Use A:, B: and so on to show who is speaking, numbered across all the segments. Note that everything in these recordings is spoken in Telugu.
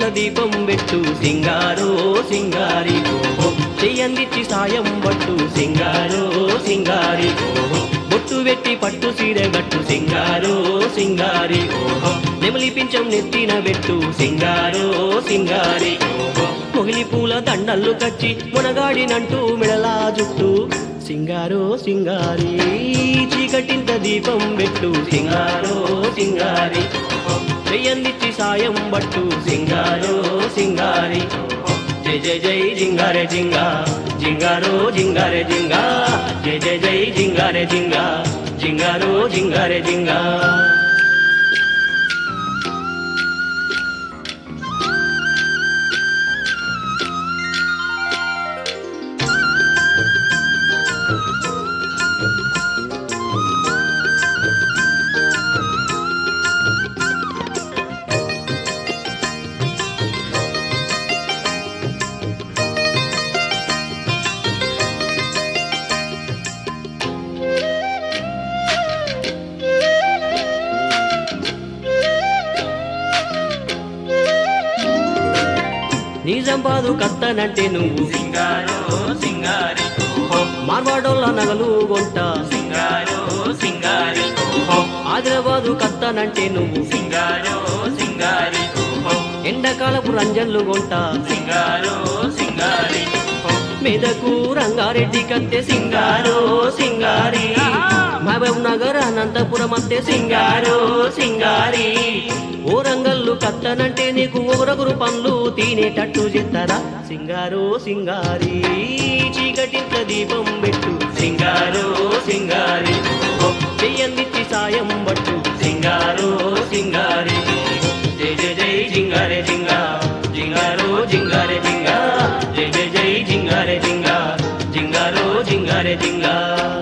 A: దీపం పెట్టు సింగారో సింగారి ఓహో చెయ్యందిచ్చి సాయం పట్టు సింగారో సింగారి ఓహో బొట్టు పెట్టి పట్టు సీర గట్టు సింగారో సింగారి ఓహో నెమలి పించం నెత్తిన పెట్టు సింగారో సింగారి ఓహో మొగిలి పూల దండల్లు కచ్చి మునగాడినంటూ మిడలా జుట్టు సింగారో సింగారి చీకటింత దీపం పెట్టు సింగారో సింగారి చెయ్యందిచ్చి సాయం బట్టు సింగారో సింగారి జై జై జై జింగారే జింగా జింగారో జింగారే జింగా జై జై జై జింగారే జింగా జింగారో జింగారే జింగా నీ సంపాదు కత్తనంటే నువ్వు
B: సింగారో సింగారి
A: మార్వాడోళ్ళ నగలు కొంట
B: సింగారో సింగారి
A: ఆదిలాబాదు కత్తనంటే నువ్వు
B: సింగారో సింగారి
A: ఎండాకాలపు రంజన్లు కొంట
B: సింగారో సింగారి
A: మెదకు రంగారెడ్డి కత్తె సింగారో సింగారి మహబూబ్ నగర్ అనంతపురం అత్తే సింగారో సింగారి ఓ రంగల్లు కత్తనంటే నీకు ఊరగురు పనులు తినేటట్టు చెత్తరా సింగారో సింగారి చీకటింట్ల దీపం పెట్టు సింగారో సింగారి చెయ్యందిచ్చి సాయం పట్టు సింగారో సింగారి జై జై జై జింగారే జింగా జింగారో జింగారే జింగా జై జై జై జింగారే జింగా జింగారో జింగారే జింగా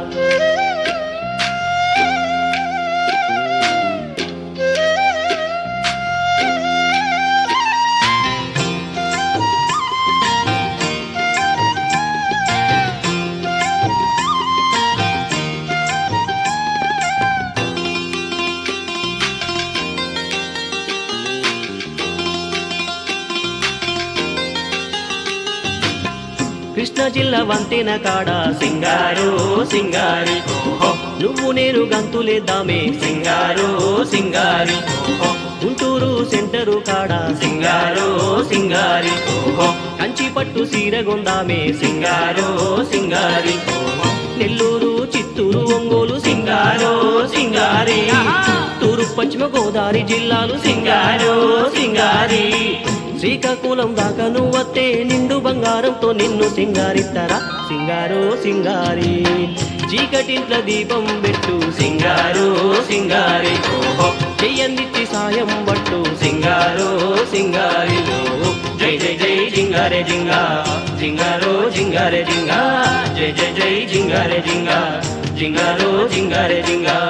A: కృష్ణా జిల్లా వంతెన కాడ సింగారో సింగారి నువ్వు నేను గంతులేద్దామే సింగారో సింగారి గుంటూరు సెంటరు కాడ సింగారో సింగారి కంచి పట్టు సీరగొందామే సింగారో సింగారి నెల్లూరు చిత్తూరు ఒంగోలు సింగారో సింగారి తూరు పశ్చిమ గోదావరి జిల్లాలు సింగారో సింగారి శ్రీకాకుళం దాకా నువ్వత్తే నిండు బంగారంతో నిన్ను సింగారిస్తారా సింగారో సింగారి చీకటింట్ల దీపం పెట్టు సింగారో సింగారి చెయ్యందిచ్చి సాయం పట్టు సింగారో సింగారి జై జై జై జింగారే జింగా జింగారో జింగారే జింగా జై జై జై జింగారే జింగా జింగారో జింగారే జింగా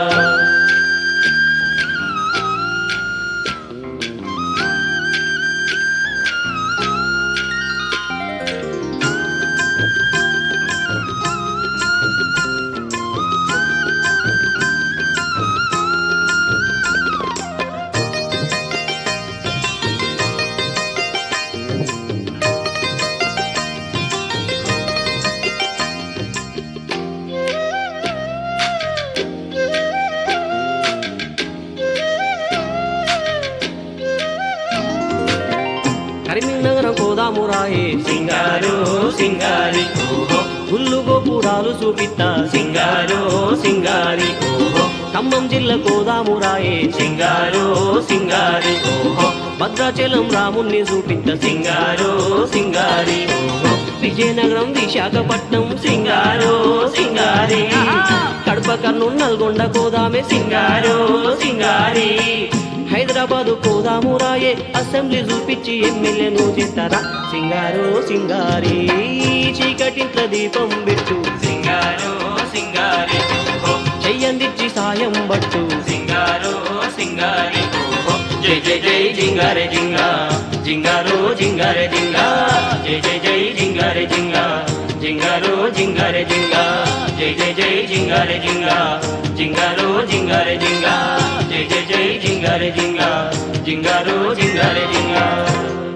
A: కరీంనగరం కోదామురాయే సింగారో సింగారి గుళ్ళు గోపురాలు చూపిత్తా సింగారో సింగారి ఖమ్మం జిల్లా కోదామురాయే సింగారో సింగారి భద్రాచలం రాముణ్ణి చూపిత్త సింగారో సింగారి విజయనగరం విశాఖపట్నం సింగారో సింగారి కడప కర్నూలు నల్గొండ కోదామే సింగారో సింగారి హైదరాబాదు కోదాము రాయే అసెంబ్లీ చూపించి ఎమ్మెల్యేను చేస్తారా సింగారో సింగారి చీకటింట్ల దీపం పెట్టు
B: సింగారో సింగారి
A: చెయ్యందిచ్చి సాయం పట్టు
B: సింగారో సింగారి
A: జై జై జై జింగారే జింగా జింగారో జింగారే జింగా జై జై జై జింగారే జింగా జింగారో జింగారే జింగా జై జై జై జింగారే జింగా జింగారో జింగారే జింగా జై జై జై జింగారే జింగా జింగారో జింగారే జింగా